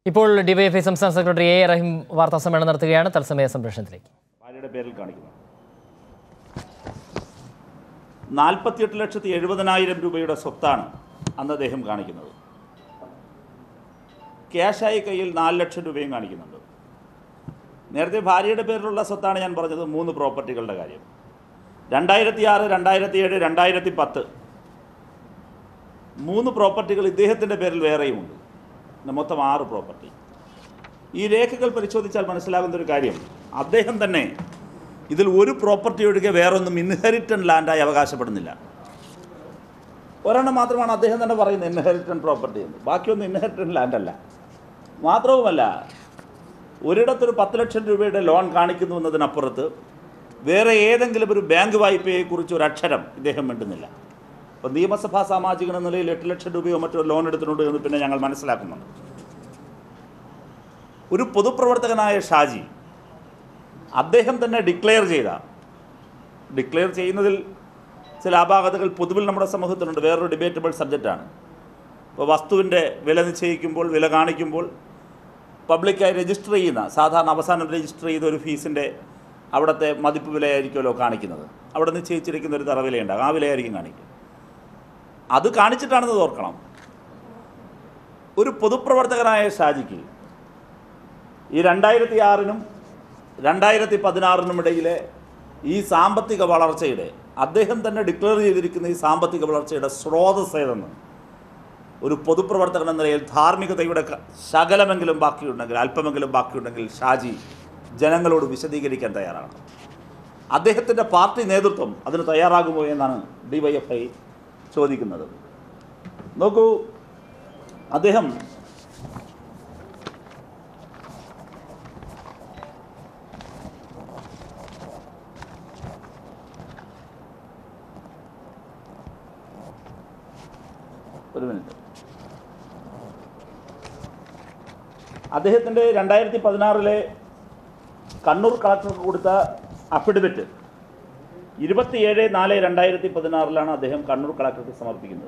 ഇപ്പോൾ ഡിവൈഎഫ്ഐ സംസ്ഥാന secretary A റഹീം വാർത്താ സമ്മേളനം നടത്തുകയാണ് തത്സമയ സംപ്രേഷണത്തിലേക്ക് ഭാര്യയുടെ പേരിൽ കാണിക്കുന്നത് നാൽപ്പത്തിയെട്ട് ലക്ഷത്തി എഴുപതിനായിരം രൂപയുടെ സ്വത്താണ് അന്ന് അദ്ദേഹം കാണിക്കുന്നത് ക്യാഷായി കയ്യിൽ നാല് ലക്ഷം രൂപയും കാണിക്കുന്നുണ്ട് നേരത്തെ ഭാര്യയുടെ പേരിലുള്ള സ്വത്താണ് ഞാൻ പറഞ്ഞത് മൂന്ന് പ്രോപ്പർട്ടികളുടെ കാര്യം രണ്ടായിരത്തി ആറ് രണ്ടായിരത്തി ഏഴ് രണ്ടായിരത്തി പത്ത് മൂന്ന് പ്രോപ്പർട്ടികൾ ഇദ്ദേഹത്തിൻ്റെ പേരിൽ വേറെയുമുണ്ട് ഇന്ന് മൊത്തം ആറ് പ്രോപ്പർട്ടി ഈ രേഖകൾ പരിശോധിച്ചാൽ മനസ്സിലാകുന്ന ഒരു കാര്യം അദ്ദേഹം തന്നെ ഇതിൽ ഒരു പ്രോപ്പർട്ടി ഒഴികെ വേറൊന്നും ഇൻഹെറിറ്റൻ ലാൻഡായി അവകാശപ്പെടുന്നില്ല ഒരെണ്ണം മാത്രമാണ് അദ്ദേഹം തന്നെ പറയുന്നത് ഇൻഹെറിറ്റൻ പ്രോപ്പർട്ടി എന്ന് ബാക്കിയൊന്നും ഇൻഹെറിറ്റൻ ലാൻഡ് അല്ല മാത്രവുമല്ല ഒരിടത്തൊരു പത്ത് ലക്ഷം രൂപയുടെ ലോൺ കാണിക്കുന്നു എന്നതിനപ്പുറത്ത് വേറെ ഏതെങ്കിലും ഒരു ബാങ്ക് വായ്പയെക്കുറിച്ച് ഒരു അക്ഷരം ഇദ്ദേഹം മിണ്ടുന്നില്ല അപ്പോൾ നിയമസഭാ സാമാജികൻ എന്ന നിലയിൽ എട്ട് ലക്ഷം രൂപയോ മറ്റോ ലോൺ എടുത്തിട്ടുണ്ട് എന്ന് പിന്നെ ഞങ്ങൾ മനസ്സിലാക്കുന്നുണ്ട് ഒരു പൊതുപ്രവർത്തകനായ ഷാജി അദ്ദേഹം തന്നെ ഡിക്ലെയർ ചെയ്ത ഡിക്ലെയർ ചെയ്യുന്നതിൽ ചില അപാകതകൾ പൊതുവിൽ നമ്മുടെ സമൂഹത്തിലുണ്ട് വേറൊരു ഡിബേറ്റബിൾ സബ്ജക്റ്റാണ് ഇപ്പോൾ വസ്തുവിൻ്റെ വില നിശ്ചയിക്കുമ്പോൾ വില കാണിക്കുമ്പോൾ പബ്ലിക്കായി രജിസ്റ്റർ ചെയ്യുന്ന സാധാരണ അവസാനം രജിസ്റ്റർ ചെയ്ത ഒരു ഫീസിൻ്റെ അവിടുത്തെ മതിപ്പ് വിലയായിരിക്കുമല്ലോ കാണിക്കുന്നത് അവിടെ നിശ്ചയിച്ചിരിക്കുന്ന ഒരു തറവിലയുണ്ടാകും ആ വിലയായിരിക്കും കാണിക്കുക അത് കാണിച്ചിട്ടാണെന്ന് ഓർക്കണം ഒരു പൊതുപ്രവർത്തകനായ ഷാജിക്ക് ഈ രണ്ടായിരത്തി ആറിനും രണ്ടായിരത്തി പതിനാറിനും ഇടയിലെ ഈ സാമ്പത്തിക വളർച്ചയുടെ അദ്ദേഹം തന്നെ ഡിക്ലെയർ ചെയ്തിരിക്കുന്ന ഈ സാമ്പത്തിക വളർച്ചയുടെ സ്രോതസ് ഏതെന്ന് ഒരു പൊതുപ്രവർത്തകൻ എന്ന നിലയിൽ ധാർമ്മികതയുടെ ക- ശകലമെങ്കിലും ബാക്കിയുണ്ടെങ്കിൽ അല്പമെങ്കിലും ബാക്കിയുണ്ടെങ്കിൽ ഷാജി ജനങ്ങളോട് വിശദീകരിക്കാൻ തയ്യാറാണ് അദ്ദേഹത്തിൻ്റെ പാർട്ടി നേതൃത്വം അതിന് തയ്യാറാകുമോ എന്നാണ് ഡി വൈ എഫ് ഐ ചോദിക്കുന്നത് നോക്കൂ അദ്ദേഹം ഒരു മിനിറ്റ് അദ്ദേഹത്തിൻ്റെ രണ്ടായിരത്തി പതിനാറിലെ കണ്ണൂർ കളക്ടർക്ക് കൊടുത്ത അഫിഡവിറ്റ് ഇരുപത്തിയേഴ് നാല് രണ്ടായിരത്തി പതിനാറിലാണ് അദ്ദേഹം കണ്ണൂർ കളക്ടർക്ക് സമർപ്പിക്കുന്നത്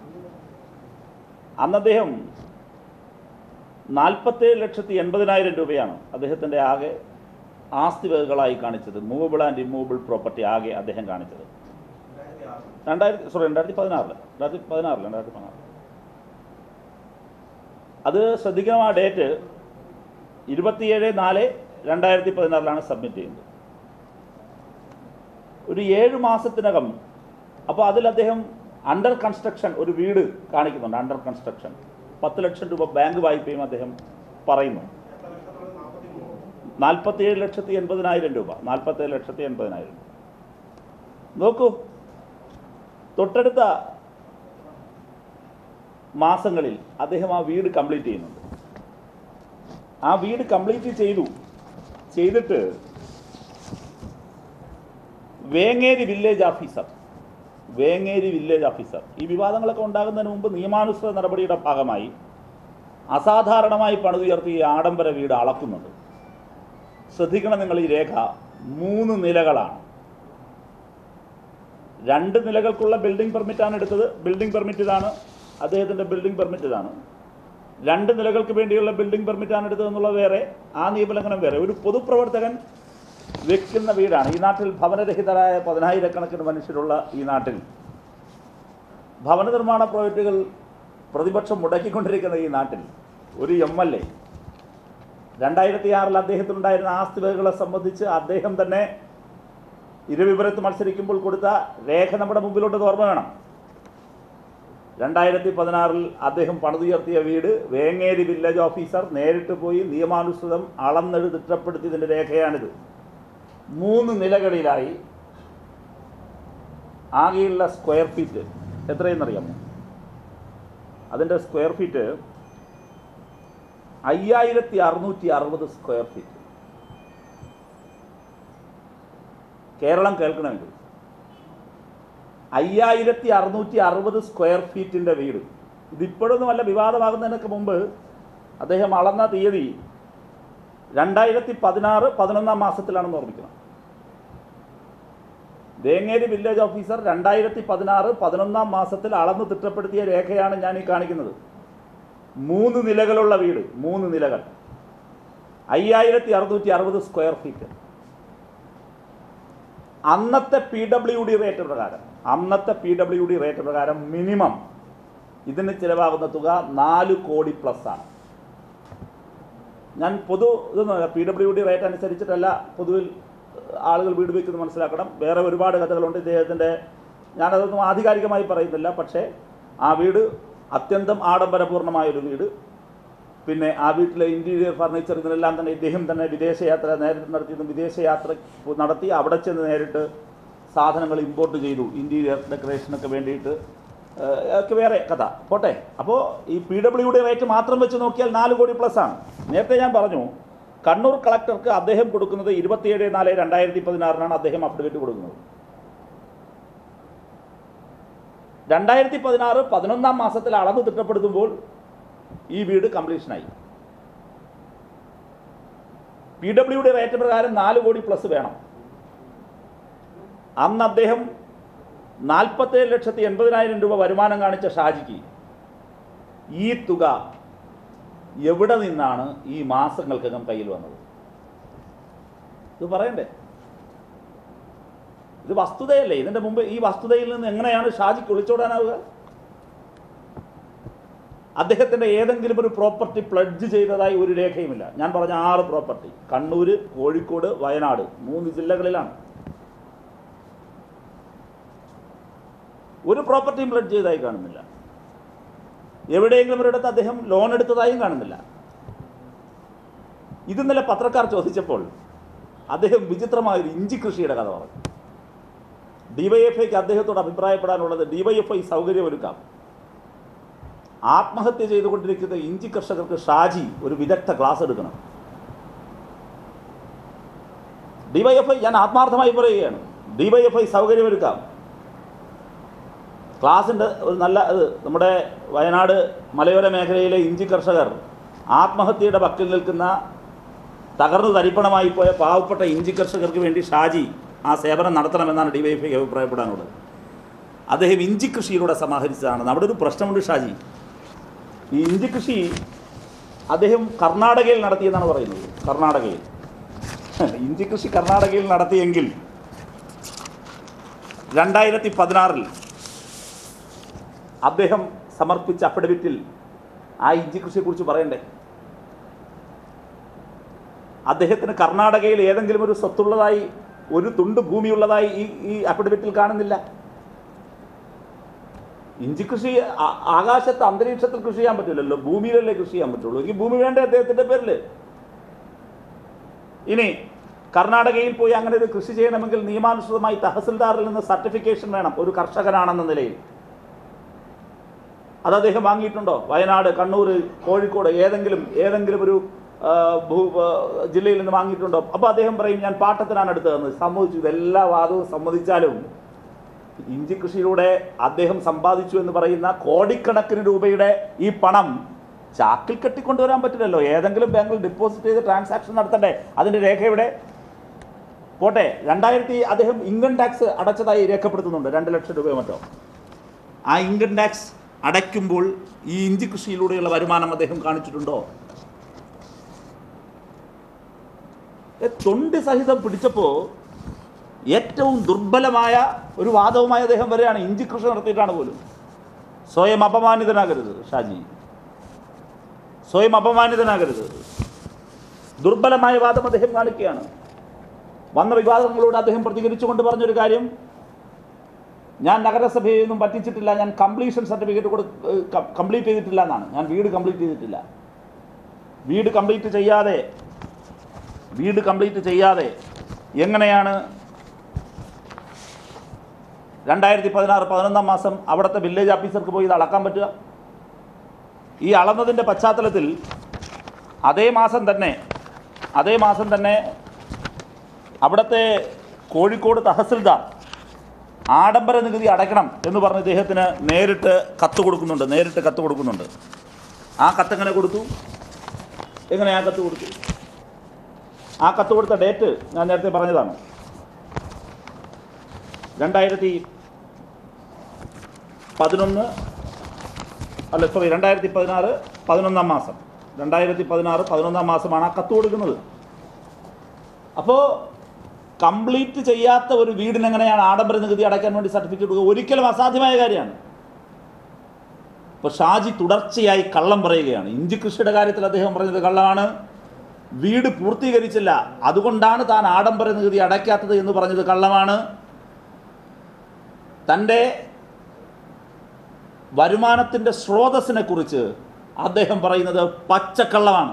അന്ന് അദ്ദേഹം നാൽപ്പത്തേഴ് ലക്ഷത്തി എൺപതിനായിരം രൂപയാണ് അദ്ദേഹത്തിൻ്റെ ആകെ ആസ്തി വകകളായി കാണിച്ചത് മൂവബിൾ ആൻഡ് ഇമ്മൂവബിൾ പ്രോപ്പർട്ടി ആകെ അദ്ദേഹം കാണിച്ചത് രണ്ടായിരത്തി സോറി രണ്ടായിരത്തി പതിനാറില് രണ്ടായിരത്തി പതിനാറിൽ രണ്ടായിരത്തി പതിനാറ് അത് ശ്രദ്ധിക്കണം ആ ഡേറ്റ് ഇരുപത്തിയേഴ് നാല് രണ്ടായിരത്തി പതിനാറിലാണ് സബ്മിറ്റ് ചെയ്യുന്നത് ഒരു ഏഴ് മാസത്തിനകം അപ്പോൾ അതിൽ അദ്ദേഹം അണ്ടർ കൺസ്ട്രക്ഷൻ ഒരു വീട് കാണിക്കുന്നുണ്ട് അണ്ടർ കൺസ്ട്രക്ഷൻ പത്ത് ലക്ഷം രൂപ ബാങ്ക് വായ്പയും അദ്ദേഹം പറയുന്നു നാൽപ്പത്തിയേഴ് ലക്ഷത്തി എൺപതിനായിരം രൂപ നാൽപ്പത്തേഴ് ലക്ഷത്തി എൺപതിനായിരം നോക്കൂ തൊട്ടടുത്ത മാസങ്ങളിൽ അദ്ദേഹം ആ വീട് കംപ്ലീറ്റ് ചെയ്യുന്നുണ്ട് ആ വീട് കംപ്ലീറ്റ് ചെയ്തു ചെയ്തിട്ട് Vengeri village officer Vengeri village officer ഈ വിവാദങ്ങളൊക്കെ ഉണ്ടാകുന്നതിന് മുമ്പ് നിയമാനുസൃത നടപടിയുടെ ഭാഗമായി അസാധാരണമായി പണിതുയർത്തി ഈ ആഡംബര വീട് അളക്കുന്നുണ്ട് ശ്രദ്ധിക്കണം നിങ്ങൾ ഈ രേഖ മൂന്ന് നിലകളാണ് രണ്ട് നിലകൾക്കുള്ള ബിൽഡിംഗ് പെർമിറ്റാണ് എടുത്തത് ബിൽഡിംഗ് പെർമിറ്റ് ഇതാണ് അദ്ദേഹത്തിൻ്റെ ബിൽഡിംഗ് പെർമിറ്റ് ഇതാണ് രണ്ട് നിലകൾക്ക് വേണ്ടിയുള്ള ബിൽഡിംഗ് പെർമിറ്റാണ് എടുത്തതെന്നുള്ളത് വേറെ ആ നിയമലംഘനം വേറെ ഒരു പൊതുപ്രവർത്തകൻ വെക്കുന്ന വീടാണ് ഈ നാട്ടിൽ ഭവനരഹിതരായ പതിനായിരക്കണക്കിന് മനുഷ്യരുള്ള ഈ നാട്ടിൽ ഭവന നിർമ്മാണ പ്രോജക്റ്റുകൾ പ്രതിപക്ഷം മുടക്കിക്കൊണ്ടിരിക്കുന്ന ഈ നാട്ടിൽ ഒരു എം എൽ എ രണ്ടായിരത്തി ആറിൽ അദ്ദേഹത്തിനുണ്ടായിരുന്ന ആസ്തി വകകളെ സംബന്ധിച്ച് അദ്ദേഹം തന്നെ ഇരുവിപുരത്ത് മത്സരിക്കുമ്പോൾ കൊടുത്ത രേഖ നമ്മുടെ മുമ്പിലോട്ട് ഓർമ്മ വേണം രണ്ടായിരത്തി പതിനാറിൽ അദ്ദേഹം പണിതുയർത്തിയ വീട് വേങ്ങേരി വില്ലേജ് ഓഫീസർ നേരിട്ട് പോയി നിയമാനുസൃതം അളന്നെഴു തിട്ടപ്പെടുത്തിയതിൻ്റെ രേഖയാണിത് മൂന്ന് നിലകളിലായി ആകെയുള്ള സ്ക്വയർ ഫീറ്റ് എത്രയെന്നറിയാമോ അതിൻ്റെ സ്ക്വയർ ഫീറ്റ് അയ്യായിരത്തി അറുന്നൂറ്റി അറുപത് സ്ക്വയർ ഫീറ്റ് കേരളം കേൾക്കണമെങ്കിൽ അയ്യായിരത്തി അറുന്നൂറ്റി അറുപത് സ്ക്വയർ ഫീറ്റിൻ്റെ വീട് ഇതിപ്പോഴൊന്നും വല്ല വിവാദമാകുന്നതിനൊക്കെ മുമ്പ് അദ്ദേഹം അളന്ന തീയതി രണ്ടായിരത്തി പതിനാറ് പതിനൊന്നാം മാസത്തിലാണെന്ന് ഓർമ്മിക്കണം വേങ്ങേരി വില്ലേജ് ഓഫീസർ രണ്ടായിരത്തി പതിനാറ് പതിനൊന്നാം മാസത്തിൽ അളന്ന് തിട്ടപ്പെടുത്തിയ രേഖയാണ് ഞാൻ ഈ കാണിക്കുന്നത് മൂന്ന് നിലകളുള്ള വീട് മൂന്ന് നിലകൾ അയ്യായിരത്തി അറുന്നൂറ്റി അറുപത് സ്ക്വയർ ഫീറ്റ് അന്നത്തെ പി ഡബ്ല്യു ഡി റേറ്റ് പ്രകാരം അന്നത്തെ പി ഡബ്ല്യു ഡി റേറ്റ് പ്രകാരം മിനിമം ഇതിന് ചിലവാകുന്ന തുക നാല് കോടി പ്ലസ് ആണ് ഞാൻ പൊതു ഇതൊന്നും പി ഡബ്ല്യു ഡി റേറ്റ് അനുസരിച്ചിട്ടല്ല പൊതുവിൽ ആളുകൾ വീട് വയ്ക്കുന്നത് മനസ്സിലാക്കണം വേറെ ഒരുപാട് കഥകളുണ്ട് ഇദ്ദേഹത്തിൻ്റെ ഞാനതൊന്നും ആധികാരികമായി പറയുന്നില്ല പക്ഷേ ആ വീട് അത്യന്തം ആഡംബരപൂർണമായൊരു വീട് പിന്നെ ആ വീട്ടിലെ ഇൻറ്റീരിയർ ഫർണിച്ചർ ഇതിനെല്ലാം തന്നെ ഇദ്ദേഹം തന്നെ വിദേശയാത്ര നേരിട്ട് നടത്തിയതും വിദേശയാത്ര നടത്തി അവിടെ ചെന്ന് നേരിട്ട് സാധനങ്ങൾ ഇമ്പോർട്ട് ചെയ്തു ഇൻറ്റീരിയർ ഡെക്കറേഷനൊക്കെ വേണ്ടിയിട്ട് ഏഹ്, ഒക്കെ വേറെ കഥ പോട്ടെ അപ്പോൾ ഈ പി ഡബ്ല്യുടെ റേറ്റ് മാത്രം വെച്ച് നോക്കിയാൽ നാല് കോടി പ്ലസ് ആണ് നേരത്തെ ഞാൻ പറഞ്ഞു കണ്ണൂർ കളക്ടർക്ക് അദ്ദേഹം കൊടുക്കുന്നത് ഇരുപത്തിയേഴ് നാല് രണ്ടായിരത്തി പതിനാറിനാണ് അദ്ദേഹം അഫിഡവിറ്റ് കൊടുക്കുന്നത് രണ്ടായിരത്തി പതിനാറ് പതിനൊന്നാം മാസത്തിൽ അളവ് തിട്ടപ്പെടുത്തുമ്പോൾ ഈ വീട് കംപ്ലീഷനായി പി ഡബ്ല്യുടെ റേറ്റ് പ്രകാരം നാല് കോടി പ്ലസ് വേണം അന്ന് അദ്ദേഹം നാൽപ്പത്തേഴ് ലക്ഷത്തി എൺപതിനായിരം രൂപ വരുമാനം കാണിച്ച ഷാജിക്ക് ഈ തുക എവിടെ നിന്നാണ് ഈ മാസങ്ങൾക്കകം കയ്യിൽ വന്നത് ഇത് പറയണ്ടേ ഇത് വസ്തുതയല്ലേ ഇതിന്റെ മുമ്പ് ഈ വസ്തുതയിൽ നിന്ന് എങ്ങനെയാണ് ഷാജിക്ക് ഒളിച്ചോടാനാവുക അദ്ദേഹത്തിന്റെ ഏതെങ്കിലും ഒരു പ്രോപ്പർട്ടി പ്ലഡ്ജ് ചെയ്തതായി ഒരു രേഖയുമില്ല ഞാൻ പറഞ്ഞ ആറ് പ്രോപ്പർട്ടി കണ്ണൂര് കോഴിക്കോട് വയനാട് മൂന്ന് ജില്ലകളിലാണ് ഒരു പ്രോപ്പർട്ടിയും പ്ലഡ്ജ് ചെയ്തതായി കാണുന്നില്ല എവിടെയെങ്കിലും ഒരിടത്ത് അദ്ദേഹം ലോൺ എടുത്തതായും കാണുന്നില്ല ഇത് ഇന്നലെ പത്രക്കാർ ചോദിച്ചപ്പോൾ അദ്ദേഹം വിചിത്രമായ ഒരു ഇഞ്ചി കൃഷിയുടെ കഥ പറഞ്ഞു ഡിവൈഎഫ്ഐക്ക് അദ്ദേഹത്തോട് അഭിപ്രായപ്പെടാനുള്ളത് ഡിവൈഎഫ്ഐ സൗകര്യമൊരുക്കാം ആത്മഹത്യ ചെയ്തുകൊണ്ടിരിക്കുന്ന ഇഞ്ചി കർഷകർക്ക് ഷാജി ഒരു വിദഗ്ധ ക്ലാസ് എടുക്കണം ഡിവൈഎഫ്ഐ ഞാൻ ആത്മാർത്ഥമായി പറയുകയാണ് ഡിവൈഎഫ്ഐ സൗകര്യമൊരുക്കാം ക്ലാസിൻ്റെ ഒരു നല്ല ഇത് നമ്മുടെ വയനാട് മലയോര മേഖലയിലെ ഇഞ്ചി കർഷകർ ആത്മഹത്യയുടെ വക്കിൽ നിൽക്കുന്ന തകർന്നു തരിപ്പണമായി പോയ പാവപ്പെട്ട ഇഞ്ചി കർഷകർക്ക് വേണ്ടി ഷാജി ആ സേവനം നടത്തണമെന്നാണ് ഡിവൈഎഫ്ഐക്ക് അഭിപ്രായപ്പെടാനുള്ളത് അദ്ദേഹം ഇഞ്ചി കൃഷിയിലൂടെ സമാഹരിച്ചതാണ് അവിടെ ഒരു പ്രശ്നമുണ്ട് ഷാജി ഈ ഇഞ്ചി കൃഷി അദ്ദേഹം കർണാടകയിൽ നടത്തിയെന്നാണ് പറയുന്നത് കർണാടകയിൽ ഇഞ്ചി കൃഷി കർണാടകയിൽ നടത്തിയെങ്കിൽ രണ്ടായിരത്തി പതിനാറിൽ അദ്ദേഹം സമർപ്പിച്ച അഫിഡവിറ്റിൽ ആ ഇഞ്ചി കൃഷിയെക്കുറിച്ച് പറയണ്ടേ അദ്ദേഹത്തിന് കർണാടകയിൽ ഏതെങ്കിലും ഒരു സ്വത്തുള്ളതായി ഒരു തുണ്ട് ഭൂമിയുള്ളതായി ഈ ഈ അഫിഡവിറ്റിൽ കാണുന്നില്ല ഇഞ്ചി കൃഷി ആ- ആകാശത്ത് അന്തരീക്ഷത്തിൽ കൃഷി ചെയ്യാൻ പറ്റില്ലല്ലോ ഭൂമിയിലല്ലേ കൃഷി ചെയ്യാൻ പറ്റുള്ളൂ എങ്കിൽ ഭൂമി വേണ്ടേ അദ്ദേഹത്തിന്റെ പേരിൽ ഇനി കർണാടകയിൽ പോയി അങ്ങനെ ഒരു കൃഷി ചെയ്യണമെങ്കിൽ നിയമാനുസൃതമായി തഹസിൽദാറിൽ നിന്ന് സർട്ടിഫിക്കേഷൻ വേണം ഒരു കർഷകനാണെന്ന നിലയിൽ അത് അദ്ദേഹം വാങ്ങിയിട്ടുണ്ടോ വയനാട് കണ്ണൂർ കോഴിക്കോട് ഏതെങ്കിലും ഏതെങ്കിലും ഒരു ആ, ഭൂ ആ, ജില്ലയിൽ നിന്ന് വാങ്ങിയിട്ടുണ്ടോ അപ്പോൾ അദ്ദേഹം പറയും ഞാൻ പാട്ടത്തിനാണ് എടുത്തതെന്ന് സമ്മതിച്ചു ഇതെല്ലാ വാദവും സമ്മതിച്ചാലും ഇഞ്ചി കൃഷിയിലൂടെ അദ്ദേഹം സമ്പാദിച്ചു എന്ന് പറയുന്ന കോടിക്കണക്കിന് രൂപയുടെ ഈ പണം ചാക്കിൽ കെട്ടിക്കൊണ്ടുവരാൻ പറ്റില്ലല്ലോ ഏതെങ്കിലും ബാങ്കിൽ ഡെപ്പോസിറ്റ് ചെയ്ത് ട്രാൻസാക്ഷൻ നടത്തണ്ടേ അതിൻ്റെ രേഖ ഇവിടെ പോട്ടെ രണ്ടായിരത്തി അദ്ദേഹം ഇൻകം ടാക്സ് അടച്ചതായി രേഖപ്പെടുത്തുന്നുണ്ട് രണ്ട് ലക്ഷം രൂപയോ മറ്റോ ആ ഇൻകം ടാക്സ് അടയ്ക്കുമ്പോൾ ഈ ഇഞ്ചി കൃഷിയിലൂടെയുള്ള വരുമാനം അദ്ദേഹം കാണിച്ചിട്ടുണ്ടോ ഏ, തൊണ്ടി സഹിതം പിടിച്ചപ്പോൾ ഏറ്റവും ദുർബലമായ ഒരു വാദവുമായി അദ്ദേഹം വരികയാണ് ഇഞ്ചി കൃഷി നടത്തിയിട്ടാണ് പോലും സ്വയം അപമാനിതനാകരുത് ഷാജി സ്വയം അപമാനിതനാകരുത് ദുർബലമായ വാദം അദ്ദേഹം കാണിക്കുകയാണ് വന്ന വിവാദങ്ങളോട് അദ്ദേഹം പ്രതികരിച്ചുകൊണ്ട് പറഞ്ഞൊരു കാര്യം ഞാൻ നഗരസഭയിൽ നിന്നും പറ്റിച്ചിട്ടില്ല ഞാൻ കംപ്ലീഷൻ സർട്ടിഫിക്കറ്റ് കൊടു കംപ്ലീറ്റ് ചെയ്തിട്ടില്ല എന്നാണ് ഞാൻ വീട് കംപ്ലീറ്റ് ചെയ്തിട്ടില്ല വീട് കംപ്ലീറ്റ് ചെയ്യാതെ വീട് കംപ്ലീറ്റ് ചെയ്യാതെ എങ്ങനെയാണ് രണ്ടായിരത്തി പതിനാറ് പതിനൊന്നാം മാസം അവിടുത്തെ വില്ലേജ് ഓഫീസർക്ക് പോയി ഇത് അളക്കാൻ പറ്റുക ഈ അളന്നതിൻ്റെ പശ്ചാത്തലത്തിൽ അതേ മാസം തന്നെ അതേ മാസം തന്നെ അവിടുത്തെ കോഴിക്കോട് തഹസിൽദാർ ആഡംബര നികുതി അടയ്ക്കണം എന്ന് പറഞ്ഞ് ഇദ്ദേഹത്തിന് നേരിട്ട് കത്ത് കൊടുക്കുന്നുണ്ട് നേരിട്ട് കത്ത് കൊടുക്കുന്നുണ്ട് ആ കത്ത് എങ്ങനെ കൊടുത്തു എങ്ങനെ ആ കത്ത് കൊടുത്തു ആ കത്ത് കൊടുത്ത ഡേറ്റ് ഞാൻ നേരത്തെ പറഞ്ഞതാണ് രണ്ടായിരത്തി പതിനൊന്ന് അല്ല സോറി രണ്ടായിരത്തി പതിനാറ് പതിനൊന്നാം മാസം രണ്ടായിരത്തി പതിനാറ് പതിനൊന്നാം മാസമാണ് ആ കത്ത് കൊടുക്കുന്നത് അപ്പോൾ കംപ്ലീറ്റ് ചെയ്യാത്ത ഒരു വീടിന് എങ്ങനെയാണ് ആഡംബര നികുതി അടയ്ക്കാൻ വേണ്ടി സർട്ടിഫിക്കറ്റ് കൊടുക്കുക ഒരിക്കലും അസാധ്യമായ കാര്യമാണ് ഇപ്പോൾ ഷാജി തുടർച്ചയായി കള്ളം പറയുകയാണ് ഇഞ്ചി കൃഷിയുടെ കാര്യത്തിൽ അദ്ദേഹം പറഞ്ഞത് കള്ളമാണ് വീട് പൂർത്തീകരിച്ചില്ല അതുകൊണ്ടാണ് താൻ ആഡംബര നികുതി അടയ്ക്കാത്തത് എന്ന് പറഞ്ഞത് കള്ളമാണ് തൻ്റെ വരുമാനത്തിൻ്റെ സ്രോതസ്സിനെ കുറിച്ച് അദ്ദേഹം പറയുന്നത് പച്ചക്കള്ളമാണ്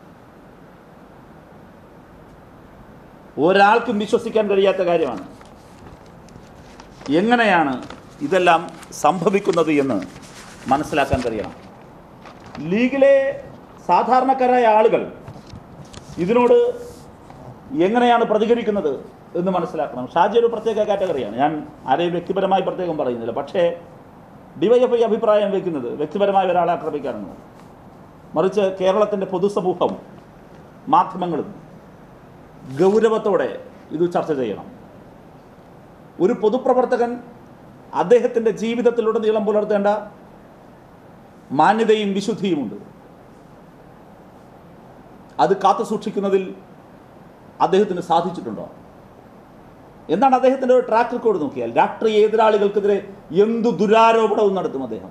ഒരാൾക്കും വിശ്വസിക്കാൻ കഴിയാത്ത കാര്യമാണ് എങ്ങനെയാണ് ഇതെല്ലാം സംഭവിക്കുന്നത് എന്ന് മനസ്സിലാക്കാൻ കഴിയണം ലീഗിലെ സാധാരണക്കാരായ ആളുകൾ ഇതിനോട് എങ്ങനെയാണ് പ്രതികരിക്കുന്നത് എന്ന് മനസ്സിലാക്കണം ഷാജി ഒരു പ്രത്യേക കാറ്റഗറിയാണ് ഞാൻ ആരെയും വ്യക്തിപരമായി പ്രത്യേകം പറയുന്നില്ല പക്ഷേ ഡിവൈഎഫ്ഐ അഭിപ്രായം വയ്ക്കുന്നത് വ്യക്തിപരമായ ഒരാളെ ആക്രമിക്കാനാണ് മറിച്ച് കേരളത്തിൻ്റെ പൊതുസമൂഹം മാധ്യമങ്ങളും ഗൗരവത്തോടെ ഇത് ചർച്ച ചെയ്യണം ഒരു പൊതുപ്രവർത്തകൻ അദ്ദേഹത്തിൻ്റെ ജീവിതത്തിലുടനീളം പുലർത്തേണ്ട മാന്യതയും വിശുദ്ധിയുമുണ്ട് അത് കാത്തു സൂക്ഷിക്കുന്നതിൽ അദ്ദേഹത്തിന് സാധിച്ചിട്ടുണ്ടോ എന്താണ് അദ്ദേഹത്തിൻ്റെ ഒരു ട്രാക്ക് റെക്കോർഡ് നോക്കിയാൽ രാഷ്ട്രീയ എതിരാളികൾക്കെതിരെ എന്തു ദുരാരോപണവും നടത്തും അദ്ദേഹം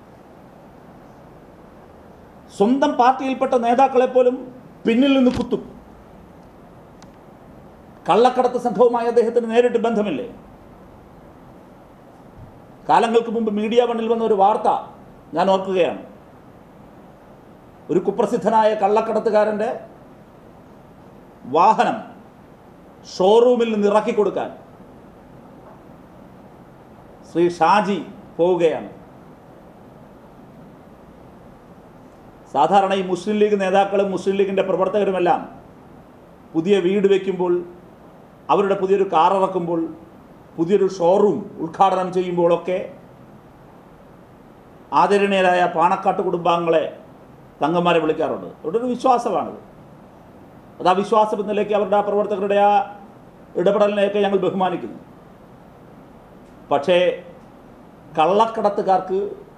സ്വന്തം പാർട്ടിയിൽപ്പെട്ട നേതാക്കളെ പോലും പിന്നിൽ നിന്ന് കുത്തും കള്ളക്കടത്ത് സംഘവുമായി അദ്ദേഹത്തിന് നേരിട്ട് ബന്ധമില്ലേ കാലങ്ങൾക്ക് മുമ്പ് മീഡിയ വണ്ണിൽ വന്ന ഒരു വാർത്ത ഞാൻ ഓർക്കുകയാണ് ഒരു കുപ്രസിദ്ധനായ കള്ളക്കടത്തുകാരൻ്റെ വാഹനം ഷോറൂമിൽ നിന്ന് ഇറക്കി കൊടുക്കാൻ ശ്രീ ഷാജി പോവുകയാണ് സാധാരണ ഈ മുസ്ലിം ലീഗ് നേതാക്കളും മുസ്ലിം ലീഗിൻ്റെ പ്രവർത്തകരുമെല്ലാം പുതിയ വീട് വയ്ക്കുമ്പോൾ അവരുടെ പുതിയൊരു കാർ ഇറക്കുമ്പോൾ പുതിയൊരു ഷോറൂം ഉദ്ഘാടനം ചെയ്യുമ്പോഴൊക്കെ ആദരണീയരായ പാണക്കാട്ട് കുടുംബാംഗങ്ങളെ തങ്ങന്മാരെ വിളിക്കാറുണ്ട് അവരുടെ ഒരു വിശ്വാസമാണത് അത് ആ വിശ്വാസം എന്ന നിലയ്ക്ക് അവരുടെ ആ പ്രവർത്തകരുടെ ആ ഇടപെടലിനെയൊക്കെ ഞങ്ങൾ ബഹുമാനിക്കുന്നു പക്ഷേ കള്ളക്കടത്തുകാർക്ക്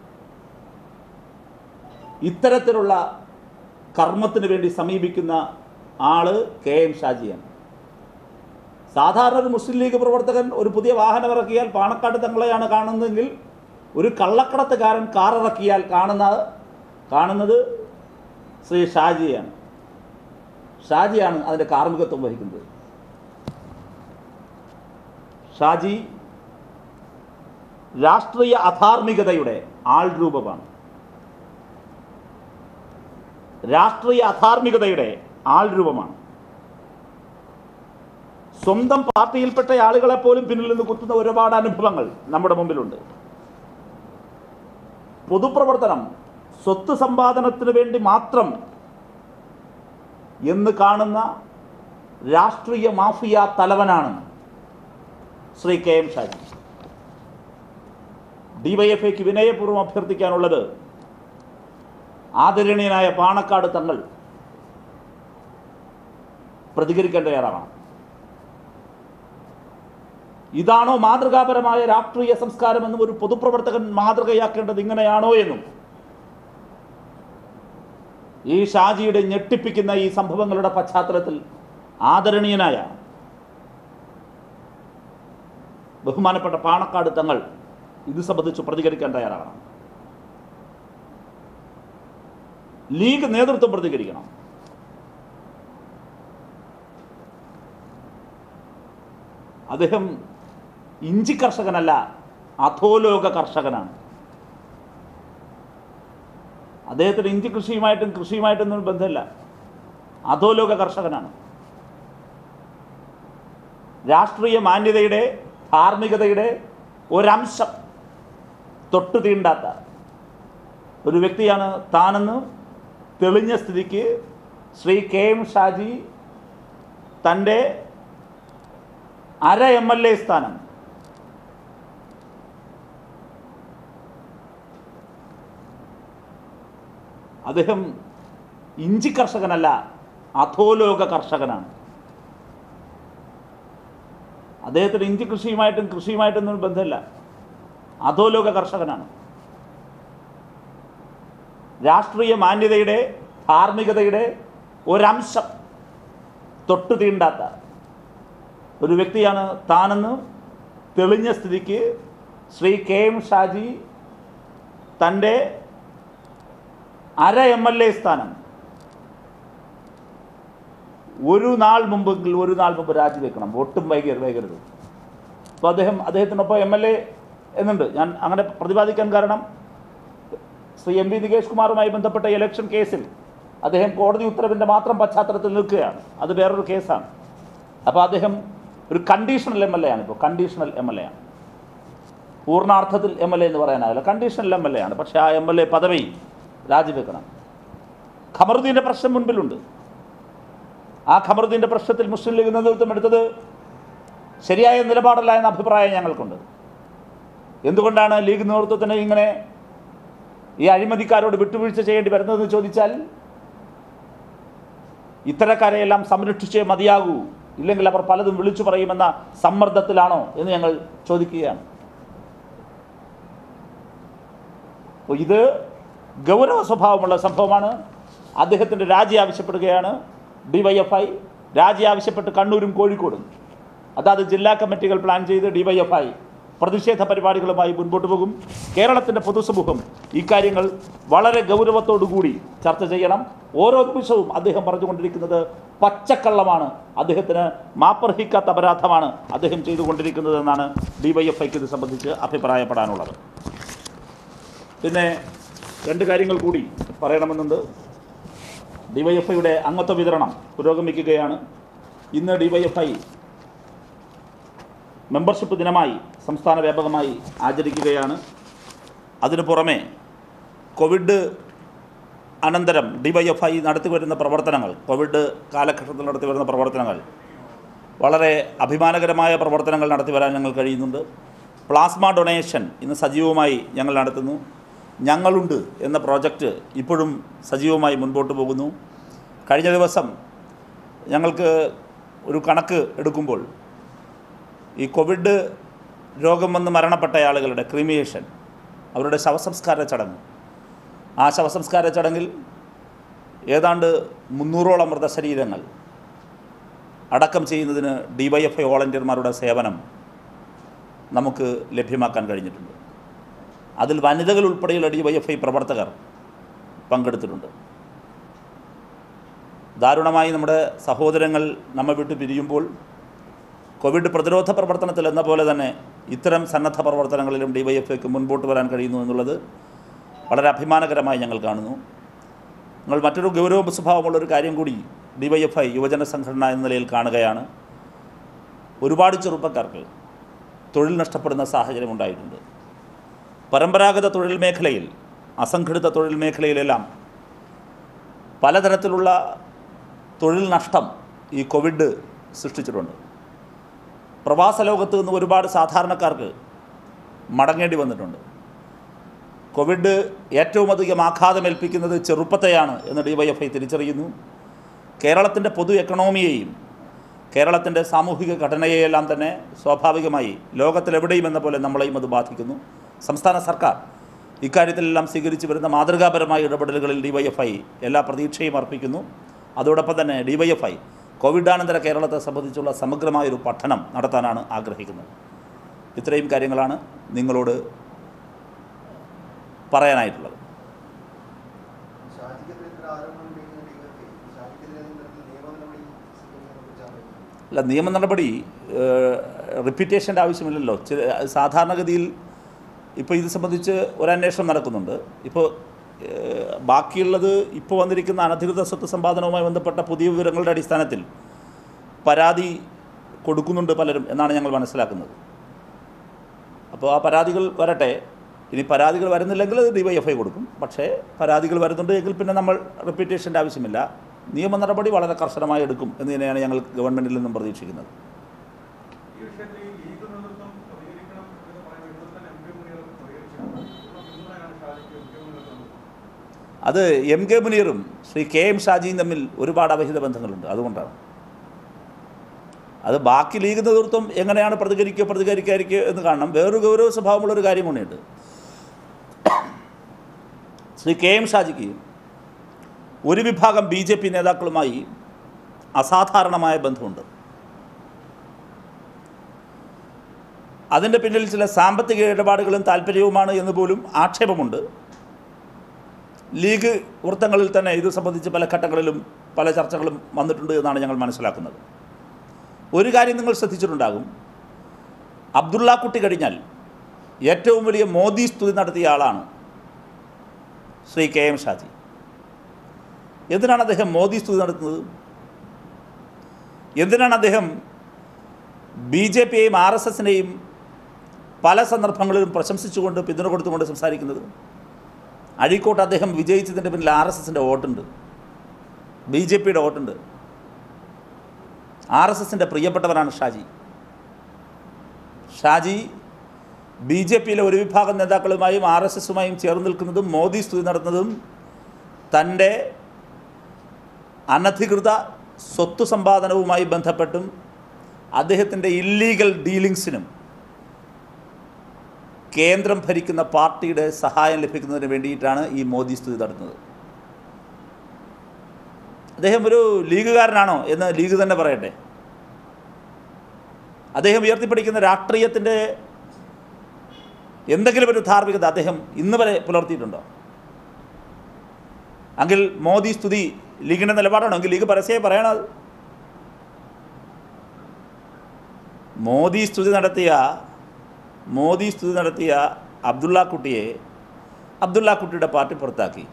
ഇത്തരത്തിലുള്ള കർമ്മത്തിന് വേണ്ടി സമീപിക്കുന്ന ആള് കെ എം ഷാജിയാണ് സാധാരണ ഒരു മുസ്ലിം ലീഗ് പ്രവർത്തകൻ ഒരു പുതിയ വാഹനം ഇറക്കിയാൽ പാണക്കാട് തങ്ങളെയാണ് കാണുന്നതെങ്കിൽ ഒരു കള്ളക്കടത്തുകാരൻ കാർ ഇറക്കിയാൽ കാണുന്ന കാണുന്നത് ശ്രീ ഷാജിയാണ് ഷാജിയാണ് അതിൻ്റെ കാർമ്മികത്വം വഹിക്കുന്നത് ഷാജി രാഷ്ട്രീയ അധാർമികതയുടെ ആൾ രൂപമാണ് രാഷ്ട്രീയ അധാർമികതയുടെ ആൾ രൂപമാണ് സ്വന്തം പാർട്ടിയിൽപ്പെട്ട ആളുകളെ പോലും പിന്നിൽ നിന്ന് കുത്തുന്ന ഒരുപാട് അനുഭവങ്ങൾ നമ്മുടെ മുമ്പിലുണ്ട് പൊതുപ്രവർത്തനം സ്വത്ത് സമ്പാദനത്തിന് വേണ്ടി മാത്രം എന്ന് കാണുന്ന രാഷ്ട്രീയ മാഫിയ തലവനാണ് ശ്രീ കെ എം ഷാജി ഡിവൈഎഫ്ഐക്ക് വിനയപൂർവ്വം അഭ്യർത്ഥിക്കാനുള്ളത് ആദരണീയനായ പാണക്കാട് തങ്ങൾ പ്രതികരിക്കാൻ തയ്യാറാവണം ഇതാണോ മാതൃകാപരമായ രാഷ്ട്രീയ സംസ്കാരമെന്നും ഒരു പൊതുപ്രവർത്തകൻ മാതൃകയാക്കേണ്ടത് ഇങ്ങനെയാണോ എന്നും ഈ ഷാജിയുടെ ഞെട്ടിപ്പിക്കുന്ന ഈ സംഭവങ്ങളുടെ പശ്ചാത്തലത്തിൽ ആദരണീയനായ ബഹുമാനപ്പെട്ട പാണക്കാട് തങ്ങൾ ഇത് സംബന്ധിച്ച് പ്രതികരിക്കാൻ തയ്യാറാകണം ലീഗ് നേതൃത്വം പ്രതികരിക്കണം അദ്ദേഹം ഇഞ്ചി കർഷകനല്ല അധോലോക കർഷകനാണ് അദ്ദേഹത്തിന് ഇഞ്ചി കൃഷിയുമായിട്ടും കൃഷിയുമായിട്ടൊന്നും ബന്ധമില്ല അധോലോക കർഷകനാണ് രാഷ്ട്രീയ മാന്യതയുടെ ധാർമ്മികതയുടെ ഒരംശം തൊട്ടു തീണ്ടാത്ത ഒരു വ്യക്തിയാണ് താനെന്ന് തെളിഞ്ഞ സ്ഥിതിക്ക് ശ്രീ കെ എം ഷാജി തൻ്റെ അര എം എൽ എ സ്ഥാനം അദ്ദേഹം ഇഞ്ചി കർഷകനല്ല അധോലോക കർഷകനാണ് അദ്ദേഹത്തിന് ഇഞ്ചി കൃഷിയുമായിട്ടും കൃഷിയുമായിട്ടൊന്നും ബന്ധമില്ല അധോലോക കർഷകനാണ് രാഷ്ട്രീയ മാന്യതയുടെ ധാർമ്മികതയുടെ ഒരംശം തൊട്ടു തീണ്ടാത്ത ഒരു വ്യക്തിയാണ് താനെന്ന് തെളിഞ്ഞ സ്ഥിതിക്ക് ശ്രീ കെ എം ഷാജി തൻ്റെ അര എം എൽ എ സ്ഥാനം ഒരു നാൾ മുമ്പെങ്കിൽ ഒരു നാൾ മുമ്പ് രാജിവെക്കണം ഒട്ടും വൈകി വൈകരുത് അപ്പോൾ അദ്ദേഹം അദ്ദേഹത്തിനൊപ്പം എം എൽ എ എന്നുണ്ട് ഞാൻ അങ്ങനെ പ്രതിപാദിക്കാൻ കാരണം ശ്രീ എം പി നികേഷ് കുമാറുമായി ബന്ധപ്പെട്ട ഇലക്ഷൻ കേസിൽ അദ്ദേഹം കോടതി ഉത്തരവിൻ്റെ മാത്രം പശ്ചാത്തലത്തിൽ നിൽക്കുകയാണ് അത് വേറൊരു കേസാണ് അപ്പോൾ അദ്ദേഹം ഒരു കണ്ടീഷണൽ എം എൽ എ ആണ് ഇപ്പോൾ കണ്ടീഷണൽ എം എൽ എ ആണ് പൂർണ്ണാർത്ഥത്തിൽ എം എൽ എ എന്ന് പറയാനാവില്ല കണ്ടീഷണൽ എം എൽ എ ആണ് പക്ഷേ ആ എം എൽ എ പദവി രാജിവെക്കണം ഖമറുദ്ദീൻ്റെ പ്രശ്നം മുൻപിലുണ്ട് ആ ഖമറുദ്ദീൻ്റെ പ്രശ്നത്തിൽ മുസ്ലിം ലീഗ് നേതൃത്വം എടുത്തത് ശരിയായ നിലപാടല്ല എന്ന അഭിപ്രായം ഞങ്ങൾക്കുണ്ട് എന്തുകൊണ്ടാണ് ലീഗ് നേതൃത്വത്തിന് ഇങ്ങനെ ഈ അഴിമതിക്കാരോട് വിട്ടുവീഴ്ച ചെയ്യേണ്ടി വരുന്നതെന്ന് ചോദിച്ചാൽ ഇത്തരക്കാരെയെല്ലാം സംരക്ഷിച്ചേ മതിയാകൂ ഇല്ലെങ്കിൽ അവർ പലതും വിളിച്ചു പറയുമെന്ന സമ്മർദ്ദത്തിലാണോ എന്ന് ഞങ്ങൾ ചോദിക്കുകയാണ് അപ്പോൾ ഇത് ഗൗരവ സ്വഭാവമുള്ള സംഭവമാണ് അദ്ദേഹത്തിൻ്റെ രാജി ആവശ്യപ്പെടുകയാണ് ഡിവൈഎഫ്ഐ രാജി ആവശ്യപ്പെട്ട് കണ്ണൂരും കോഴിക്കോടും അതാത് ജില്ലാ കമ്മിറ്റികൾ പ്ലാൻ ചെയ്ത് ഡിവൈഎഫ്ഐ പ്രതിഷേധ പരിപാടികളുമായി മുൻപോട്ട് പോകും കേരളത്തിൻ്റെ പൊതുസമൂഹം ഇക്കാര്യങ്ങൾ വളരെ ഗൗരവത്തോടുകൂടി ചർച്ച ചെയ്യണം ഓരോ നിമിഷവും അദ്ദേഹം പറഞ്ഞുകൊണ്ടിരിക്കുന്നത് പച്ചക്കള്ളമാണ് അദ്ദേഹത്തിന് മാപ്പർഹിക്കാത്ത അപരാധമാണ് അദ്ദേഹം ചെയ്തുകൊണ്ടിരിക്കുന്നതെന്നാണ് ഡിവൈഎഫ്ഐക്ക് ഇത് സംബന്ധിച്ച് അഭിപ്രായപ്പെടാനുള്ളത് പിന്നെ രണ്ട് കാര്യങ്ങൾ കൂടി പറയണമെന്നുണ്ട് ഡിവൈഎഫ്ഐയുടെ അംഗത്വ വിതരണം പുരോഗമിക്കുകയാണ് ഇന്ന് ഡിവൈഎഫ്ഐ മെമ്പർഷിപ്പ് ദിനമായി സംസ്ഥാന വ്യാപകമായി ആചരിക്കുകയാണ് അതിനു പുറമെ കോവിഡ് അനന്തരം ഡിവൈഎഫ്ഐ നടത്തി വരുന്ന പ്രവർത്തനങ്ങൾ കോവിഡ് കാലഘട്ടത്തിൽ നടത്തി വരുന്ന പ്രവർത്തനങ്ങൾ വളരെ അഭിമാനകരമായ പ്രവർത്തനങ്ങൾ നടത്തി വരാൻ ഞങ്ങൾ കഴിയുന്നുണ്ട് പ്ലാസ്മ ഡൊണേഷൻ ഇന്ന് സജീവമായി ഞങ്ങൾ നടത്തുന്നു ഞങ്ങളുണ്ട് എന്ന പ്രോജക്റ്റ് ഇപ്പോഴും സജീവമായി മുൻപോട്ട് പോകുന്നു കഴിഞ്ഞ ദിവസം ഞങ്ങൾക്ക് ഒരു കണക്ക് എടുക്കുമ്പോൾ ഈ കോവിഡ് രോഗം വന്ന് മരണപ്പെട്ട ആളുകളുടെ ക്രീമിയേഷൻ അവരുടെ ശവസംസ്കാര ചടങ്ങ് ആ ശവസംസ്കാര ചടങ്ങിൽ ഏതാണ്ട് മുന്നൂറോളം മൃതശരീരങ്ങൾ അടക്കം ചെയ്യുന്നതിന് ഡിവൈഎഫ്ഐ വോളണ്ടിയർമാരുടെ സേവനം നമുക്ക് ലഭ്യമാക്കാൻ കഴിഞ്ഞിട്ടുണ്ട് അതിൽ വനിതകൾ ഉൾപ്പെടെയുള്ള ഡിവൈഎഫ്ഐ പ്രവർത്തകർ പങ്കെടുത്തിട്ടുണ്ട് ദാരുണമായി നമ്മുടെ സഹോദരങ്ങൾ നമ്മെ വിട്ട് പിരിയുമ്പോൾ കോവിഡ് പ്രതിരോധ പ്രവർത്തനത്തിൽ എന്ന പോലെ തന്നെ ഇത്തരം സന്നദ്ധ പ്രവർത്തനങ്ങളിലും ഡിവൈഎഫ്ഐക്ക് മുൻപോട്ട് വരാൻ കഴിയുന്നു എന്നുള്ളത് വളരെ അഭിമാനകരമായി ഞങ്ങൾ കാണുന്നു നിങ്ങൾ മറ്റൊരു ഗൗരവ സ്വഭാവമുള്ള ഒരു കാര്യം കൂടി ഡിവൈഎഫ്ഐ യുവജന സംഘടന എന്ന നിലയിൽ കാണുകയാണ് ഒരുപാട് ചെറുപ്പക്കാർക്ക് തൊഴിൽ നഷ്ടപ്പെടുന്ന സാഹചര്യം ഉണ്ടായിട്ടുണ്ട് പരമ്പരാഗത തൊഴിൽ മേഖലയിൽ അസംഘടിത തൊഴിൽ മേഖലയിലെല്ലാം പലതരത്തിലുള്ള തൊഴിൽ നഷ്ടം ഈ കോവിഡ് സൃഷ്ടിച്ചിട്ടുണ്ട് പ്രവാസ ലോകത്ത് നിന്ന് ഒരുപാട് സാധാരണക്കാർക്ക് മടങ്ങേണ്ടി വന്നിട്ടുണ്ട് കോവിഡ് ഏറ്റവും അധികം ആഘാതമേൽപ്പിക്കുന്നത് ചെറുപ്പത്തെയാണ് എന്ന് ഡിവൈഎഫ്ഐ തിരിച്ചറിയുന്നു കേരളത്തിൻ്റെ പൊതു എക്കണോമിയെയും കേരളത്തിൻ്റെ സാമൂഹിക ഘടനയെയെല്ലാം തന്നെ സ്വാഭാവികമായി ലോകത്തിലെവിടെയും എന്ന പോലെ നമ്മളെയും അത് ബാധിക്കുന്നു സംസ്ഥാന സർക്കാർ ഇക്കാര്യത്തിലെല്ലാം സ്വീകരിച്ചു വരുന്ന മാതൃകാപരമായ ഇടപെടലുകളിൽ ഡിവൈഎഫ്ഐ എല്ലാ പ്രതീക്ഷയും അർപ്പിക്കുന്നു അതോടൊപ്പം തന്നെ ഡിവൈഎഫ്ഐ കോവിഡാനന്തര കേരളത്തെ സംബന്ധിച്ചുള്ള സമഗ്രമായൊരു പഠനം നടത്താനാണ് ആഗ്രഹിക്കുന്നത് ഇത്രയും കാര്യങ്ങളാണ് നിങ്ങളോട് പറയാനായിട്ടുള്ളത് ഷാജിക്കെതിരെ ഇത്ര ആരോപണം ഉന്നയിക്കുന്ന ഡിവൈഎഫ്ഐ ഷാജിക്കെതിരെ ഏതെങ്കിലും തരത്തിൽ നിയമ നടപടി സ്വീകരിക്കുന്നതിനെക്കുറിച്ചാണ് അല്ല നിയമ നടപടി റിപ്പീറ്റേഷൻ്റെ ആവശ്യമില്ലല്ലോ ചില- സാധാരണഗതിയിൽ ഇപ്പോൾ ഇത് സംബന്ധിച്ച് ഒരു അന്വേഷണം നടക്കുന്നുണ്ട് ഇപ്പോൾ ഏഹ്, ബാക്കിയുള്ളത് ഇപ്പോൾ വന്നിരിക്കുന്ന അനധികൃത സ്വത്ത് സമ്പാദനവുമായി ബന്ധപ്പെട്ട പുതിയ വിവരങ്ങളുടെ അടിസ്ഥാനത്തിൽ പരാതി കൊടുക്കുന്നുണ്ട് പലരും എന്നാണ് ഞങ്ങൾ മനസ്സിലാക്കുന്നത് അപ്പോൾ ആ പരാതികൾ വരട്ടെ ഇനി പരാതികൾ വരുന്നില്ലെങ്കിൽ അത് ഡിവൈഎഫ്ഐ കൊടുക്കും പക്ഷേ പരാതികൾ വരുന്നുണ്ട് എങ്കിൽ പിന്നെ നമ്മൾ റിപ്പീറ്റേഷൻ്റെ ആവശ്യമില്ല നിയമ നടപടി വളരെ കർശനമായി എടുക്കും എന്ന് തന്നെയാണ് ഞങ്ങൾ ഗവൺമെൻറ്റിൽ നിന്നും പ്രതീക്ഷിക്കുന്നത് ഈ വിഷയത്തിൽ ഈ ലീഗ് നേതൃത്വം പ്രതികരിക്കണം എന്ന് പറയുന്നത് ഇന്നലെ തന്നെ എം പി മുനിയർ പ്രതികരിച്ചിട്ടുണ്ട് പിന്തുണയാണ് ഷാജിക്ക് എം പി മുനിയർ നൽകുന്നത് അത് എം കെ മുനീറും ശ്രീ കെ എം ഷാജിയും തമ്മിൽ ഒരുപാട് അവിഹിത ബന്ധങ്ങളുണ്ട് അതുകൊണ്ടാണ് അത് ബാക്കി ലീഗ് നേതൃത്വം എങ്ങനെയാണ് പ്രതികരിക്കുക പ്രതികരിക്കാതിരിക്കുക എന്ന് കാണണം വേറൊരു ഗൗരവ സ്വഭാവമുള്ള ഒരു കാര്യം കൂടിയുണ്ട് ശ്രീ കെ എം ഷാജിക്ക് ഒരു വിഭാഗം ബി ജെ പി നേതാക്കളുമായി അസാധാരണമായ ബന്ധമുണ്ട് അതിൻ്റെ പിന്നിൽ ചില സാമ്പത്തിക ഇടപാടുകളും താല്പര്യവുമാണ് എന്ന് പോലും ആക്ഷേപമുണ്ട് ലീഗ് വൃത്തങ്ങളിൽ തന്നെ ഇത് സംബന്ധിച്ച് പല ഘട്ടങ്ങളിലും പല ചർച്ചകളും വന്നിട്ടുണ്ട് എന്നാണ് ഞങ്ങൾ മനസ്സിലാക്കുന്നത് ഒരു കാര്യം നിങ്ങൾ ശ്രദ്ധിച്ചിട്ടുണ്ടാകും അബ്ദുള്ള കുട്ടി കഴിഞ്ഞാൽ ഏറ്റവും വലിയ മോദി സ്തുതി നടത്തിയ ആളാണ് ശ്രീ കെ എം ഷാജി എന്തിനാണ് അദ്ദേഹം മോദി സ്തുതി നടത്തുന്നത് എന്തിനാണ് അദ്ദേഹം ബി ജെ പിയെയും ആർ എസ് എസിനെയും പല സന്ദർഭങ്ങളിലും പ്രശംസിച്ചുകൊണ്ട് പിന്തുണ കൊടുത്തുകൊണ്ട് സംസാരിക്കുന്നത് അഴീക്കോട്ട് അദ്ദേഹം വിജയിച്ചതിൻ്റെ പിന്നിൽ ആർ എസ് എസിൻ്റെ വോട്ടുണ്ട് ബി ജെ പിയുടെ വോട്ടുണ്ട് ആർ എസ് എസിൻ്റെ പ്രിയപ്പെട്ടവനാണ് ഷാജി ഷാജി ബി ജെ പിയിലെ ഒരു വിഭാഗം നേതാക്കളുമായും ആർ എസ് എസുമായും ചേർന്ന് നിൽക്കുന്നതും മോദി സ്തുതി നടത്തുന്നതും തൻ്റെ അനധികൃത സ്വത്ത് സമ്പാദനവുമായി ബന്ധപ്പെട്ടും അദ്ദേഹത്തിൻ്റെ ഇല്ലീഗൽ ഡീലിങ്സിനും കേന്ദ്രം ഭരിക്കുന്ന പാർട്ടിയുടെ സഹായം ലഭിക്കുന്നതിന് വേണ്ടിയിട്ടാണ് ഈ മോദി സ്തുതി നടത്തുന്നത് അദ്ദേഹം ഒരു ലീഗുകാരനാണോ എന്ന് ലീഗ് തന്നെ പറയട്ടെ അദ്ദേഹം ഉയർത്തിപ്പിടിക്കുന്ന രാഷ്ട്രീയത്തിൻ്റെ എന്തെങ്കിലും ഒരു ധാർമ്മികത അദ്ദേഹം ഇന്ന് വരെ പുലർത്തിയിട്ടുണ്ടോ എങ്കിൽ മോദി സ്തുതി ലീഗിൻ്റെ നിലപാടാണോ എങ്കിൽ ലീഗ് പരസ്യമായി പറയണത് മോദി സ്തുതി നടത്തിയ മോദി സ്തുതി നടത്തിയ അബ്ദുള്ള കുട്ടിയെ അബ്ദുള്ള കുട്ടിയുടെ പാർട്ടി പുറത്താക്കി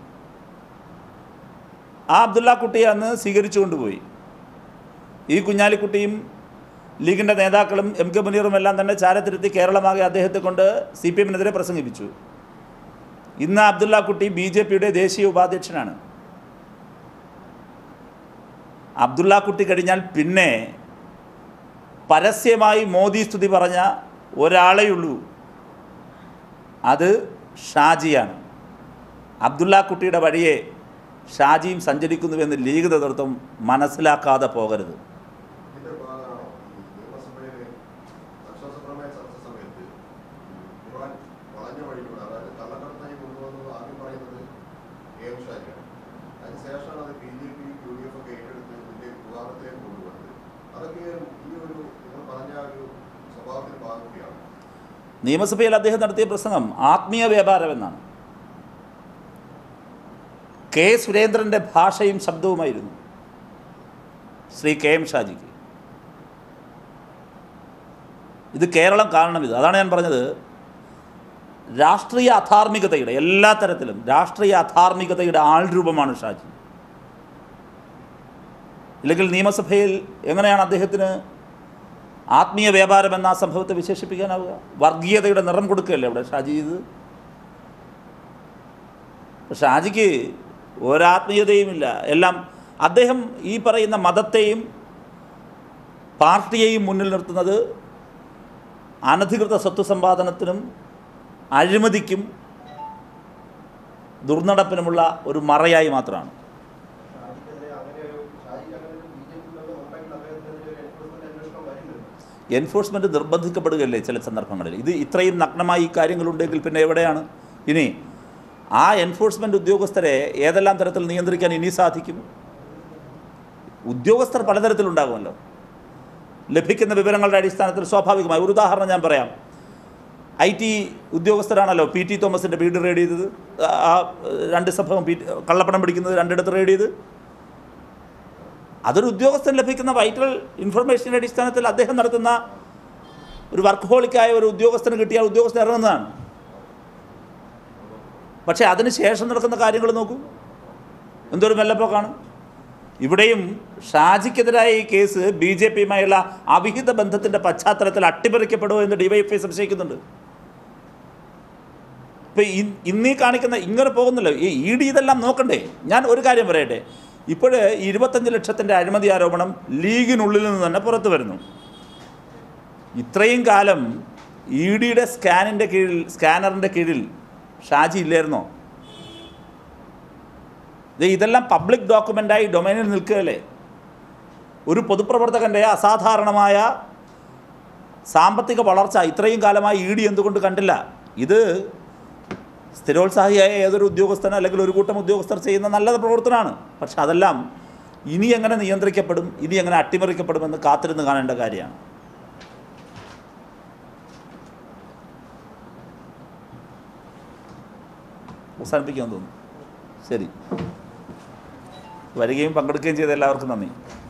ആ അബ്ദുള്ള കുട്ടിയെ അന്ന് സ്വീകരിച്ചു കൊണ്ടുപോയി ഈ കുഞ്ഞാലിക്കുട്ടിയും ലീഗിൻ്റെ നേതാക്കളും എം കെ മുനീറും എല്ലാം തന്നെ ചാരത്തിരുത്തി കേരളമാകെ അദ്ദേഹത്തെ കൊണ്ട് സി പി എമ്മിനെതിരെ പ്രസംഗിപ്പിച്ചു ഇന്ന് അബ്ദുള്ള കുട്ടി ബി ജെ പിയുടെ ദേശീയ ഉപാധ്യക്ഷനാണ് അബ്ദുള്ള കുട്ടി കഴിഞ്ഞാൽ പിന്നെ പരസ്യമായി മോദി സ്തുതി പറഞ്ഞ ഒരാളേ ഉള്ളൂ അത് ഷാജിയാണ് അബ്ദുള്ള കുട്ടിയുടെ വഴിയെ ഷാജിയും സഞ്ചരിക്കുന്നുവെന്ന് ലീഗ് നേതൃത്വം മനസ്സിലാക്കാതെ പോകരുത് ഇതിന്റെ ഭാഗമാണോ ഈ നിയമസഭയിലെ അക്ഷരസപ്രമേയ ചർച്ച സമയത്ത് ഖുർആൻ വളഞ്ഞ വഴിയിലൂടെ അതായത് കള്ളക്കടത്തായി കൊണ്ടുവന്നത് ആദ്യം പറയുന്നത് എ എം ഷാജിയാണ് അതിനുശേഷമാണ് അത് B J P U D F ഒക്കെ ഏറ്റെടുത്ത് ഇതിന്റെ വിവാദത്തിലേക്ക് കൊണ്ടുവന്നത് അതൊക്കെ ഈ ഒരു നിങ്ങൾ പറഞ്ഞ ആ ഒരു സ്വഭാവത്തിന് ഭാഗമൊക്കെയാണ് നിയമസഭയിൽ അദ്ദേഹം നടത്തിയ പ്രസംഗം ആത്മീയ വ്യാപാരം എന്നാണ് കെ സുരേന്ദ്രൻ്റെ ഭാഷയും ശബ്ദവുമായിരുന്നു ശ്രീ കെ എം ഷാജിക്ക് ഇത് കേരളം കാണണം ഇത് അതാണ് ഞാൻ പറഞ്ഞത് രാഷ്ട്രീയ അധാർമികതയുടെ എല്ലാ തരത്തിലും രാഷ്ട്രീയ അധാർമികതയുടെ ആൾരൂപമാണ് ഷാജി ഇല്ലെങ്കിൽ നിയമസഭയിൽ എങ്ങനെയാണ് അദ്ദേഹത്തിന് ആത്മീയ വ്യാപാരം എന്ന ആ സംഭവത്തെ വിശേഷിപ്പിക്കാനാവുക വർഗീയതയുടെ നിറം കൊടുക്കുകയല്ലേ അവിടെ ഷാജി ഇത് ഷാജിക്ക് ഒരാത്മീയതയുമില്ല എല്ലാം അദ്ദേഹം ഈ പറയുന്ന മതത്തെയും പാർട്ടിയെയും മുന്നിൽ നിർത്തുന്നത് അനധികൃത സ്വത്ത് സമ്പാദനത്തിനും അഴിമതിക്കും ദുർനടപ്പിനുമുള്ള ഒരു മറയായി മാത്രമാണ് ഷാജിക്കെതിരെ അങ്ങനെ ഒരു ഷാജിക്ക് അങ്ങനെ ഒരു ബി ജെ പിയിലുള്ള മുമ്പായിട്ടുള്ള അദ്ദേഹത്തിനെതിരെ ഒരു എൻഫോഴ്സ്മെന്റ് അന്വേഷണം വരുന്നുണ്ട് എൻഫോഴ്സ്മെൻറ്റ് നിർബന്ധിക്കപ്പെടുകയല്ലേ ചില സന്ദർഭങ്ങളിൽ ഇത് ഇത്രയും നഗ്നമായി ഈ കാര്യങ്ങളുണ്ടെങ്കിൽ പിന്നെ എവിടെയാണ് ഇനി ആ എൻഫോഴ്സ്മെൻറ്റ് ഉദ്യോഗസ്ഥരെ ഏതെല്ലാം തരത്തിൽ നിയന്ത്രിക്കാൻ ഇനി സാധിക്കും ഉദ്യോഗസ്ഥർ പലതരത്തിലുണ്ടാകുമല്ലോ ലഭിക്കുന്ന വിവരങ്ങളുടെ അടിസ്ഥാനത്തിൽ സ്വാഭാവികമായി ഒരു ഉദാഹരണം ഞാൻ പറയാം ഐ ടി ഉദ്യോഗസ്ഥരാണല്ലോ പി ടി തോമസിൻ്റെ വീട് റെയ്ഡ് ചെയ്തത് ആ- ആ രണ്ട് സംഭവം പി കള്ളപ്പണം പിടിക്കുന്നത് രണ്ടിടത്ത് റെയ്ഡ് ചെയ്ത് അതൊരു ഉദ്യോഗസ്ഥൻ ലഭിക്കുന്ന വൈറ്റൽ ഇൻഫർമേഷൻ്റെ അടിസ്ഥാനത്തിൽ അദ്ദേഹം നടത്തുന്ന ഒരു വർക്ക് ഹോളിക്കായ ഒരു ഉദ്യോഗസ്ഥന് കിട്ടിയാൽ ഉദ്യോഗസ്ഥൻ ഇറങ്ങുന്നതാണ് പക്ഷേ അതിന് ശേഷം നടക്കുന്ന കാര്യങ്ങൾ നോക്കൂ എന്തൊരു മെല്ലപ്പോക്കാണ് ഇവിടെയും ഷാജിക്കെതിരായ ഈ കേസ് ബി ജെ പിയുമായുള്ള അവിഹിത ബന്ധത്തിൻ്റെ പശ്ചാത്തലത്തിൽ അട്ടിമറിക്കപ്പെടുമോ എന്ന് ഡിവൈഎഫ്ഐ സംശയിക്കുന്നുണ്ട് ഇപ്പം ഇന്നീ കാണിക്കുന്ന ഇങ്ങനെ പോകുന്നല്ലോ ഈ ഇ ഡി ഇതെല്ലാം നോക്കണ്ടേ ഞാൻ ഒരു കാര്യം പറയട്ടെ ഇപ്പോൾ ഇരുപത്തഞ്ച് ലക്ഷത്തിൻ്റെ അഴിമതി ആരോപണം ലീഗിനുള്ളിൽ നിന്ന് തന്നെ പുറത്തു വരുന്നു ഇത്രയും കാലം ഇ ഡിയുടെ സ്കാനിൻ്റെ കീഴിൽ സ്കാനറിൻ്റെ കീഴിൽ ഷാജി ഇല്ലായിരുന്നോ ദേ ഇതെല്ലാം പബ്ലിക് ഡോക്യുമെൻ്റായി ഡൊമൈനിൽ നിൽക്കുകയല്ലേ ഒരു പൊതുപ്രവർത്തകൻ്റെ അസാധാരണമായ സാമ്പത്തിക വളർച്ച ഇത്രയും കാലമായി ഇ ഡി എന്തുകൊണ്ട് കണ്ടില്ല ഇത് സ്ഥിരോത്സാഹിയായ ഏതൊരു ഉദ്യോഗസ്ഥനോ അല്ലെങ്കിൽ ഒരു കൂട്ടം ഉദ്യോഗസ്ഥർ ചെയ്യുന്ന നല്ല പ്രവർത്തനമാണ് പക്ഷെ അതെല്ലാം ഇനി എങ്ങനെ നിയന്ത്രിക്കപ്പെടും ഇനി എങ്ങനെ അട്ടിമറിക്കപ്പെടുമെന്ന് കാത്തിരുന്ന് കാണേണ്ട കാര്യമാണ് അവസാനിപ്പിക്കാൻ തോന്നുന്നു ശരി വരികയും പങ്കെടുക്കുകയും ചെയ്ത എല്ലാവർക്കും നന്ദി